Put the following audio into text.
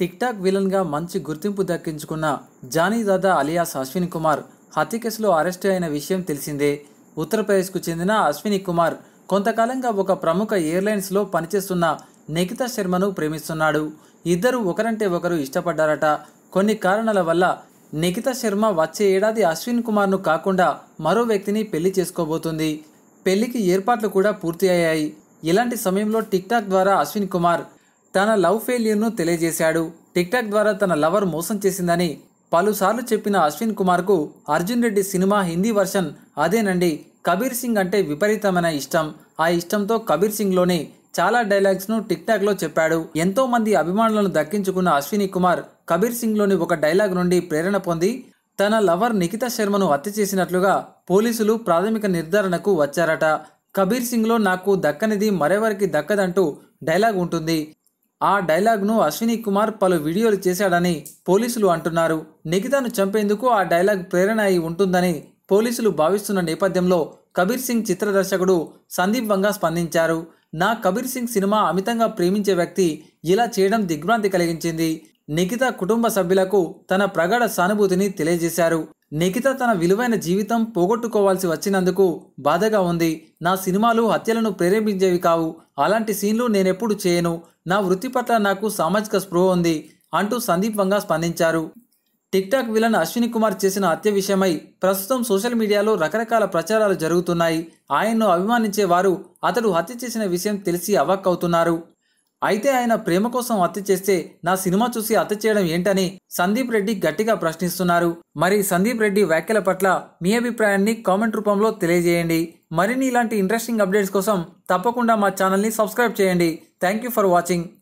tick talk విలన్గా మంచి గుర్తింపు దక్కించుకున్న జానీ దాదా అలియాస్ అశ్విని కుమార్ హత్య కేసులో అరెస్ట్ అయిన విషయం తెలిసిందే ఉత్తరప్రదేశ్కు చెందిన అశ్విని కుమార్ కొంతకాలంగా ఒక ప్రముఖ ఎయిర్లైన్స్లో పనిచేస్తున్న నిఖితా శర్మను ప్రేమిస్తున్నాడు ఇద్దరు ఒకరంటే ఒకరు ఇష్టపడ్డారట కొన్ని కారణాల వల్ల నిఖితా శర్మ వచ్చే ఏడాది అశ్విన్ కుమార్ను కాకుండా మరో వ్యక్తిని పెళ్లి చేసుకోబోతుంది పెళ్లికి ఏర్పాట్లు కూడా పూర్తి అయ్యాయి ఇలాంటి సమయంలో టిక్ టాక్ ద్వారా అశ్విన్ కుమార్ తన లవ్ ఫెయిల్యూర్ను తెలియజేశాడు టిక్ టాక్ ద్వారా తన లవర్ మోసం చేసిందని పలుసార్లు చెప్పిన అశ్విన్ కుమార్కు అర్జున్ రెడ్డి సినిమా హిందీ వర్షన్ అదేనండి కబీర్ సింగ్ అంటే విపరీతమైన ఇష్టం ఆ ఇష్టంతో కబీర్ సింగ్లోని చాలా డైలాగ్స్ను టిక్ టాక్లో చెప్పాడు ఎంతో మంది అభిమానులను దక్కించుకున్న అశ్విని కుమార్ కబీర్ సింగ్లోని ఒక డైలాగ్ నుండి ప్రేరణ పొంది తన లవర్ నిఖితా శర్మను హత్య చేసినట్లుగా పోలీసులు ప్రాథమిక నిర్ధారణకు వచ్చారట కబీర్ సింగ్లో నాకు దక్కనిది మరెవరికి దక్కదంటూ డైలాగ్ ఉంటుంది ఆ డైలాగ్ను అశ్విని కుమార్ పలు వీడియోలు చేశాడని పోలీసులు అంటున్నారు నిఖితాను చంపేందుకు ఆ డైలాగ్ ప్రేరణ అయి ఉంటుందని పోలీసులు భావిస్తున్న నేపథ్యంలో కబీర్ సింగ్ చిత్ర దర్శకుడు సందీప్ వంగా స్పందించారు నా కబీర్ సింగ్ సినిమా అమితంగా ప్రేమించే వ్యక్తి ఇలా చేయడం దిగ్భ్రాంతి కలిగించింది నిఖిత కుటుంబ సభ్యులకు తన ప్రగాఢ సానుభూతిని తెలియజేశారు నిఖిత తన విలువైన జీవితం పోగొట్టుకోవాల్సి వచ్చినందుకు బాధగా ఉంది నా సినిమాలు హత్యలను ప్రేరేపించేవి కావు అలాంటి సీన్లు నేనెప్పుడు చేయను నా వృత్తి పట్ల నాకు సామాజిక స్పృహ ఉంది అంటూ సందీప్ వంగా స్పందించారు TikTok villain Ashwini Kumar చేసిన హత్య విషయమై ప్రస్తుతం సోషల్ మీడియాలో రకరకాల ప్రచారాలు జరుగుతున్నాయి ఆయన్ను అభిమానించే వారు అతడు హత్య చేసిన విషయం తెలిసి అవాక్కవుతున్నారు అయితే ఆయన ప్రేమ కోసం హత్య చేస్తే నా సినిమా చూసి హత్య చేయడం ఏంటని సందీప్ రెడ్డి గట్టిగా ప్రశ్నిస్తున్నారు మరి సందీప్ రెడ్డి వ్యాఖ్యల పట్ల మీ అభిప్రాయాన్ని కామెంట్ రూపంలో తెలియజేయండి మరిన్ని ఇలాంటి ఇంట్రెస్టింగ్ అప్డేట్స్ కోసం తప్పకుండా మా ఛానల్ని సబ్స్క్రైబ్ చేయండి థ్యాంక్ యూ ఫర్ వాచింగ్